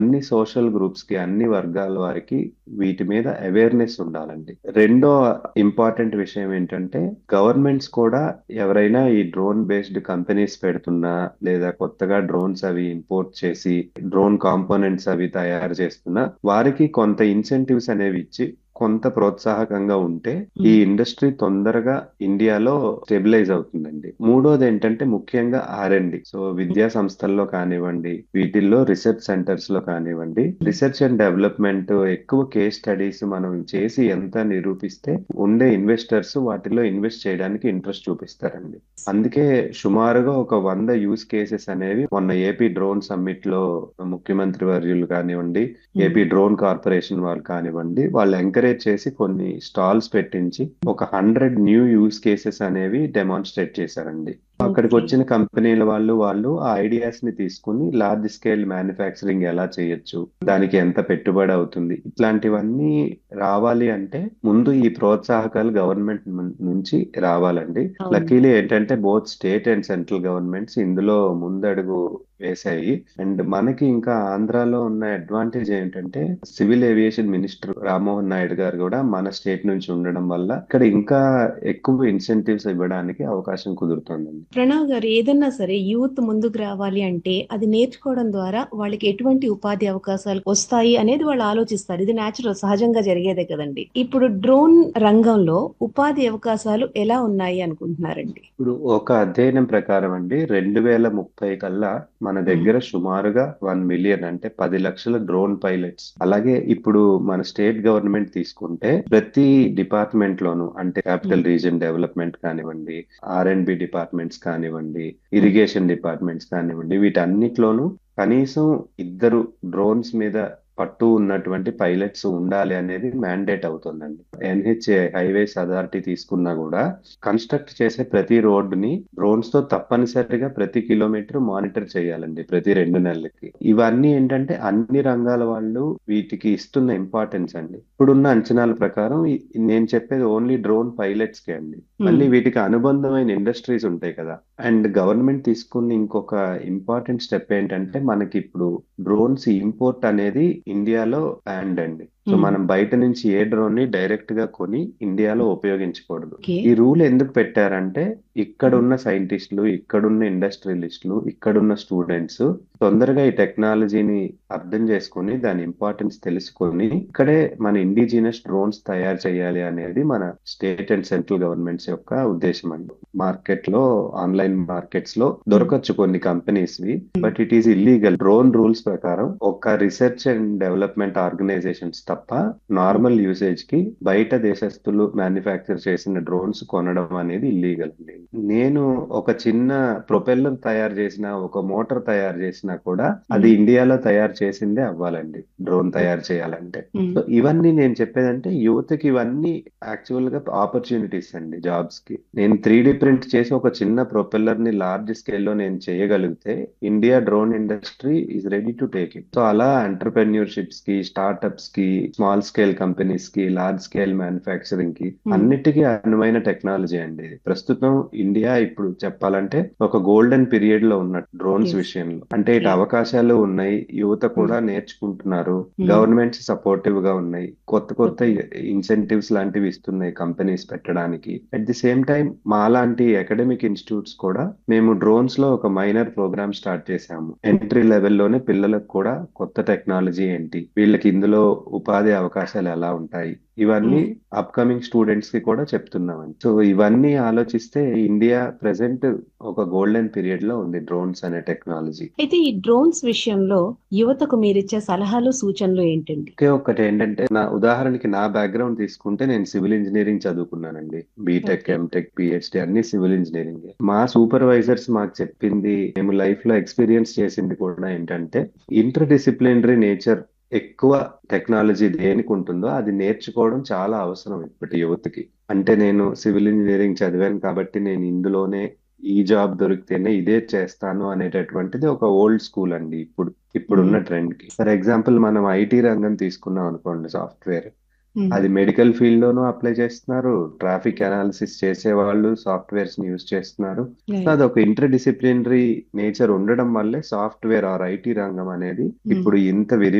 అన్ని social groups కి అన్ని వర్గాల వారికి వీటి మీద అవేర్నెస్ ఉండాలండి రెండో ఇంపార్టెంట్ విషయం ఏంటంటే గవర్నమెంట్స్ కూడా ఎవరైనా ఈ డ్రోన్ బేస్డ్ కంపెనీస్ పెడుతున్నా లేదా కొత్తగా డ్రోన్స్ అవి ఇంపోర్ట్ చేసి డ్రోన్ కాంపోనెంట్స్ అవి తయారు చేస్తున్నా వారికి కొంత ఇన్సెంటివ్స్ అనేవి ఇచ్చి కొంత ప్రోత్సాహకంగా ఉంటే ఈ ఇండస్ట్రీ తొందరగా ఇండియాలో స్టెబిలైజ్ అవుతుందండి మూడోది ఏంటంటే ముఖ్యంగా ఆర్ అండ్ సో విద్యా సంస్థల్లో కానివ్వండి వీటిల్లో రీసెర్చ్ సెంటర్స్ లో కానివ్వండి రీసెర్చ్ అండ్ డెవలప్మెంట్ ఎక్కువ కేస్ స్టడీస్ మనం చేసి ఎంత నిరూపిస్తే ఉండే ఇన్వెస్టర్స్ వాటిలో ఇన్వెస్ట్ చేయడానికి ఇంట్రెస్ట్ చూపిస్తారండి అందుకే సుమారుగా ఒక వంద యూస్ కేసెస్ అనేవి మొన్న ఏపీ డ్రోన్ సమ్మిట్ లో ముఖ్యమంత్రి వర్యులు కానివ్వండి ఏపీ డ్రోన్ కార్పొరేషన్ వాళ్ళు కానివ్వండి వాళ్ళు ఎంకరేజ్ చేసి కొన్ని స్టాల్స్ పెట్టించి ఒక హండ్రెడ్ న్యూ యూస్ కేసెస్ అనేవి డెమాన్స్ట్రేట్ చేశారండి అక్కడికి వచ్చిన కంపెనీల వాళ్ళు వాళ్ళు ఆ ఐడియాస్ ని తీసుకుని లార్జ్ స్కేల్ మ్యానుఫ్యాక్చరింగ్ ఎలా చేయొచ్చు దానికి ఎంత పెట్టుబడి అవుతుంది ఇట్లాంటివన్నీ రావాలి అంటే ముందు ఈ ప్రోత్సాహకాలు గవర్నమెంట్ నుంచి రావాలండి లక్కీలీ ఏంటంటే both state and central governments ఇందులో ముందడుగు వేశాయి అండ్ మనకి ఇంకా ఆంధ్రాలో ఉన్న అడ్వాంటేజ్ ఏంటంటే civil aviation minister Rammohan Naidu గారు కూడా మన స్టేట్ నుంచి ఉండడం వల్ల ఇక్కడ ఇంకా ఎక్కువ ఇన్సెంటివ్స్ ఇవ్వడానికి అవకాశం కుదురుతుందండి ప్రణవ్ గారు ఏదన్నా సరే యూత్ ముందుకు రావాలి అంటే అది నేర్చుకోవడం ద్వారా వాళ్ళకి ఎటువంటి ఉపాధి అవకాశాలు వస్తాయి అనేది వాళ్ళు ఆలోచిస్తారు ఇది నేచురల్ సహజంగా జరిగేదే కదండి ఇప్పుడు డ్రోన్ రంగంలో ఉపాధి అవకాశాలు ఎలా ఉన్నాయి అనుకుంటున్నారండి ఇప్పుడు ఒక అధ్యయనం ప్రకారం అండి రెండు వేల ముప్పై కల్లా మన దగ్గర సుమారుగా వన్ మిలియన్ అంటే పది లక్షల డ్రోన్ పైలట్స్ అలాగే ఇప్పుడు మన స్టేట్ గవర్నమెంట్ తీసుకుంటే ప్రతి డిపార్ట్మెంట్ లోను అంటే క్యాపిటల్ రీజన్ డెవలప్మెంట్ కానివ్వండి ఆర్ అండ్ బి డిపార్ట్మెంట్స్ కానివ్వండి ఇరిగేషన్ డిపార్ట్మెంట్స్ కానివ్వండి వీటన్నిటిలోనూ కనీసం ఇద్దరు డ్రోన్స్ మీద పట్టు ఉన్నటువంటి పైలట్స్ ఉండాలి అనేది మ్యాండేట్ అవుతుందండి ఎన్హెచ్ఏ హైవేస్ అథారిటీ తీసుకున్నా కూడా కన్స్ట్రక్ట్ చేసే ప్రతి రోడ్డుని డ్రోన్స్ తో తప్పనిసరిగా ప్రతి కిలోమీటర్ మానిటర్ చేయాలండి ప్రతి రెండు నెలలకి ఇవన్నీ ఏంటంటే అన్ని రంగాల వాళ్ళు వీటికి ఇస్తున్న ఇంపార్టెన్స్ అండి ఇప్పుడున్న అంచనాల ప్రకారం నేను చెప్పేది ఓన్లీ డ్రోన్ పైలట్స్ కే అండి మళ్ళీ వీటికి అనుబంధమైన ఇండస్ట్రీస్ ఉంటాయి కదా అండ్ గవర్నమెంట్ తీసుకున్న ఇంకొక ఇంపార్టెంట్ స్టెప్ ఏంటంటే మనకి ఇప్పుడు డ్రోన్స్ ఇంపోర్ట్ అనేది ఇండియాలో బ్యాండ్ అండి సో మనం బయట నుంచి ఏ డ్రోన్ ని డైరెక్ట్ గా కొని ఇండియాలో ఉపయోగించకూడదు ఈ రూల్ ఎందుకు పెట్టారంటే ఇక్కడున్న సైంటిస్టులు ఇక్కడున్న ఇండస్ట్రియలిస్టులు ఇక్కడున్న స్టూడెంట్స్ తొందరగా ఈ టెక్నాలజీని అర్థం చేసుకొని దాని ఇంపార్టెన్స్ తెలుసుకొని ఇక్కడే మన ఇండిజినస్ డ్రోన్స్ తయారు చేయాలి అనేది మన స్టేట్ అండ్ సెంట్రల్ గవర్నమెంట్స్ యొక్క ఉద్దేశం అండి మార్కెట్ లో ఆన్లైన్ మార్కెట్స్ లో దొరకచ్చు కొన్ని కంపెనీస్ వి but it is illegal drone rules ప్రకారం ఒక రీసెర్చ్ అండ్ డెవలప్మెంట్ ఆర్గనైజేషన్స్ తప్ప నార్మల్ యూసేజ్ కి బయట దేశస్తులు మ్యానుఫ్యాక్చర్ చేసిన డ్రోన్స్ కొనడం అనేది ఇల్లీగల్ అండి నేను ఒక చిన్న ప్రొపెల్లర్ తయారు చేసిన ఒక మోటార్ తయారు చేసినా కూడా అది ఇండియాలో తయారు చేసిందే అవ్వాలండి డ్రోన్ తయారు చేయాలంటే సో ఇవన్నీ నేను చెప్పేదంటే యువతకి ఇవన్నీ యాక్చువల్ గా ఆపర్చునిటీస్ అండి జాబ్స్ కి నేను త్రీ డి ప్రింట్ చేసి ఒక చిన్న ప్రొపెల్లర్ ని లార్జ్ స్కేల్ లో నేను చేయగలిగితే India drone industry is ready to take it so అలా ఎంటర్ప్రెన్యూర్షిప్స్ కి స్టార్ట్అప్స్ కి స్మాల్ స్కేల్ కంపెనీస్ కి లార్జ్ స్కేల్ మ్యానుఫ్యాక్చరింగ్ కి అన్నిటికీ అనువైన టెక్నాలజీ అండి ప్రస్తుతం ఇండియా ఇప్పుడు చెప్పాలంటే ఒక గోల్డెన్ పీరియడ్ లో ఉన్న డ్రోన్స్ విషయంలో అంటే ఇటు అవకాశాలు ఉన్నాయి యువత కూడా నేర్చుకుంటున్నారు గవర్నమెంట్స్ సపోర్టివ్ గా ఉన్నాయి కొత్త కొత్త ఇన్సెంటివ్స్ లాంటివి ఇస్తున్నాయి కంపెనీస్ పెట్టడానికి అట్ ది సేమ్ టైం మా లాంటి అకాడమిక్ ఇన్స్టిట్యూట్స్ కూడా మేము డ్రోన్స్ లో ఒక మైనర్ ప్రోగ్రామ్ స్టార్ట్ చేసాము ఎంట్రీ లెవెల్లోనే పిల్లలకు కూడా కొత్త టెక్నాలజీ ఏంటి వీళ్ళకి ఇందులో ఉపాధి అవకాశాలు ఎలా ఉంటాయి ఇవన్నీ అప్కమింగ్ స్టూడెంట్స్ కి కూడా చెప్తున్నామండి సో ఇవన్నీ ఆలోచిస్తే ఇండియా ప్రెసెంట్ ఒక గోల్డెన్ పీరియడ్ లో ఉంది డ్రోన్స్ అనే టెక్నాలజీ అయితే ఈ డ్రోన్స్ విషయంలో యువతకు మీరిచ్చే సలహాలు సూచనలు ఏంటండి ఒకే ఒక్కటి ఏంటంటే నా ఉదాహరణకి నా బ్యాక్గ్రౌండ్ తీసుకుంటే నేను సివిల్ ఇంజనీరింగ్ చదువుకున్నానండి బీటెక్ ఎంటెక్ పిహెచ్డి అన్ని సివిల్ ఇంజనీరింగ్ మా సూపర్వైజర్స్ మాకు చెప్పింది మేము లైఫ్ లో ఎక్స్పీరియన్స్ చేసింది కూడా ఏంటంటే ఇంటర్ డిసిప్లినరీ నేచర్ ఎక్కువ టెక్నాలజీ దేనికి ఉంటుందో అది నేర్చుకోవడం చాలా అవసరం ఇప్పటి యువతకి అంటే నేను సివిల్ ఇంజనీరింగ్ చదివాను కాబట్టి నేను ఇందులోనే ఈ జాబ్ దొరికితేనే ఇదే చేస్తాను అనేటటువంటిది ఒక ఓల్డ్ స్కూల్ అండి ఇప్పుడు ఇప్పుడున్న ట్రెండ్ కి ఫర్ ఎగ్జాంపుల్ మనం ఐటీ రంగం తీసుకున్నాం అనుకోండి సాఫ్ట్వేర్ మ్మ్. అది మెడికల్ ఫీల్డ్ లోనూ అప్లై చేస్తున్నారు ట్రాఫిక్ అనాలిసిస్ చేసే వాళ్ళు సాఫ్ట్వేర్స్ ని యూజ్ చేస్తున్నారు సో రైట్ అది ఒక ఇంటర్ డిసిప్లినరీ నేచర్ ఉండడం వల్లే సాఫ్ట్వేర్ ఆర్ ఐటీ రంగం అనేది మ్మ్. ఇప్పుడు ఇంత విరి